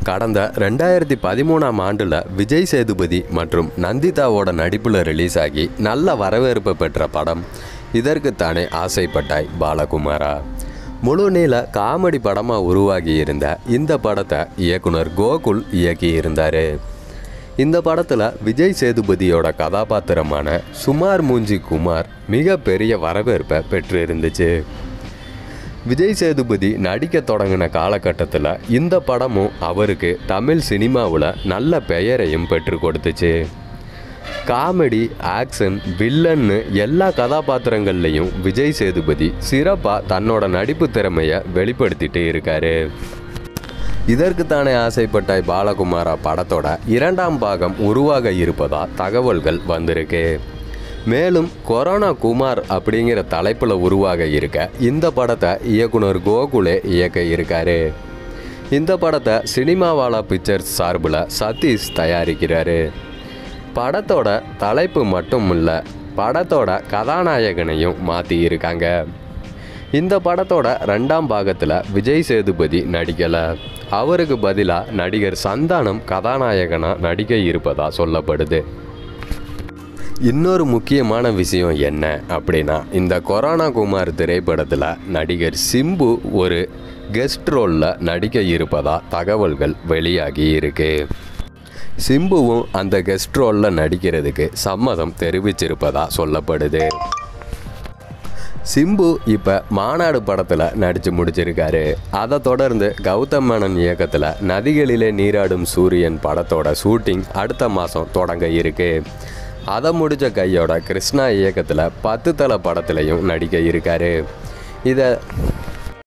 கடந்த ரெண்டாயிரத்தி பதிமூணாம் ஆண்டில் விஜய் சேதுபதி மற்றும் நந்திதாவோட நடிப்பில் ரிலீஸ் ஆகி நல்ல வரவேற்பு பெற்ற படம் இதற்குத்தானே ஆசைப்பட்டாய் பாலகுமாரா முழு நீள காமெடி படமாக உருவாகி இருந்த இந்த படத்தை இயக்குனர் கோகுல் இயக்கியிருந்தார் இந்த படத்தில் விஜய் சேதுபதியோட கதாபாத்திரமான சுமார் மூஞ்சி குமார் மிகப்பெரிய வரவேற்பை பெற்று இருந்துச்சு விஜய் சேதுபதி நடிக்க தொடங்கின காலகட்டத்தில் இந்த படமும் அவருக்கு தமிழ் சினிமாவில் நல்ல பெயரையும் பெற்று கொடுத்துச்சு காமெடி ஆக்ஷன் வில்லன்னு எல்லா கதாபாத்திரங்கள்லையும் விஜய் சேதுபதி சிறப்பாக தன்னோட நடிப்பு திறமையை வெளிப்படுத்திட்டு இருக்காரு இதற்குத்தானே ஆசைப்பட்டாய் பாலகுமாரா படத்தோட இரண்டாம் பாகம் உருவாக இருப்பதா தகவல்கள் வந்திருக்கு மேலும் கொரோனா குமார் அப்படிங்கிற தலைப்பில் உருவாக இருக்க இந்த படத்தை இயக்குனர் கோகுலே இயக்க இருக்காரு இந்த படத்தை சினிமாவாலா பிக்சர்ஸ் சார்பில் சதீஷ் தயாரிக்கிறாரு படத்தோட தலைப்பு மட்டும் இல்லை படத்தோட கதாநாயகனையும் மாற்றி இருக்காங்க இந்த படத்தோட ரெண்டாம் பாகத்தில் விஜய் சேதுபதி நடிக்கலை அவருக்கு பதிலாக நடிகர் சந்தானம் கதாநாயகனாக நடிக்க இருப்பதா சொல்லப்படுது இன்னொரு முக்கியமான விஷயம் என்ன அப்படின்னா இந்த கொரோனா குமார் திரைப்படத்தில் நடிகர் சிம்பு ஒரு கெஸ்ட் ரோலில் நடிக்க இருப்பதா தகவல்கள் வெளியாகி இருக்கு சிம்புவும் அந்த கெஸ்ட் ரோலில் நடிக்கிறதுக்கு சம்மதம் தெரிவிச்சிருப்பதா சொல்லப்படுது சிம்பு இப்போ மாநாடு படத்தில் நடித்து முடிச்சிருக்காரு அதை தொடர்ந்து கௌதம் மேனன் இயக்கத்தில் நதிகளிலே நீராடும் சூரியன் படத்தோட ஷூட்டிங் அடுத்த மாதம் தொடங்க இருக்கு அதை முடிச்ச கையோட கிருஷ்ணா இயக்கத்தில் பத்து தலை படத்துலையும் நடிக்க இருக்காரு இதை